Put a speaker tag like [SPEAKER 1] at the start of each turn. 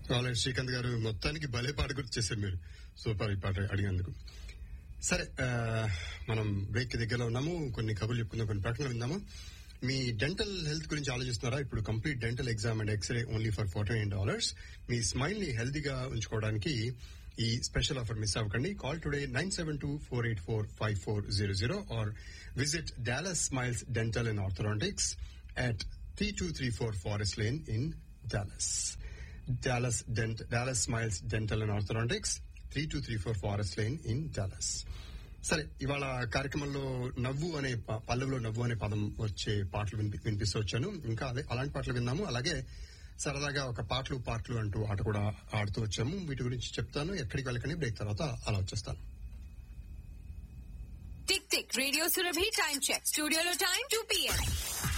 [SPEAKER 1] వాళ్ళ శ్రీకాంత్ గారు మొత్తానికి భలే పాట గుర్తు చేశారు మీరు సూపర్ ఈ పాట అడిగినందుకు సరే ఆ, మనం బ్రేక్ దగ్గరలో ఉన్నాము కొన్ని కబుర్లు చెప్పుకుందాం కొన్ని ప్రకటనలు విందాము మీ డెంటల్ హెల్త్ గురించి ఆలోచిస్తున్నారా ఇప్పుడు complete dental exam and x-ray only for forty nine dollars మీ స్మైల్ ని హెల్దీగా ఉంచుకోవడానికి ఈ స్పెషల్ ఆఫర్ మిస్ అవ్వకండి call today nine seven two four eight four five four zero zero or visit Dallas smiles dental and orthodontics at 3234 Forest Lane in Dallas. Dallas Dent, Dallas Smiles Dental and Orthodontics, 3234 Forest Lane in Dallas. సరే ఇవాళ కార్యక్రమంలో నవ్వు అనే ప- పల్లవిలో నవ్వు అనే పదం వచ్చే పాటలు వినిపి వినిపిస్తూ వచ్చాను ఇంకా అదే అలాంటి పాటలు విన్నాము అలాగే సరదాగా ఒక పాటలు పాటలు అంటూ ఆట కూడా ఆడుతూ వచ్చాము వీటి గురించి చెప్తాను ఎక్కడికి వెళ్ళకని బ్రేక్ తర్వాత అలా వచ్చేస్తాను
[SPEAKER 2] tick tick radio Surabhi time check స్టూడియోలో టైం టూ పిఎం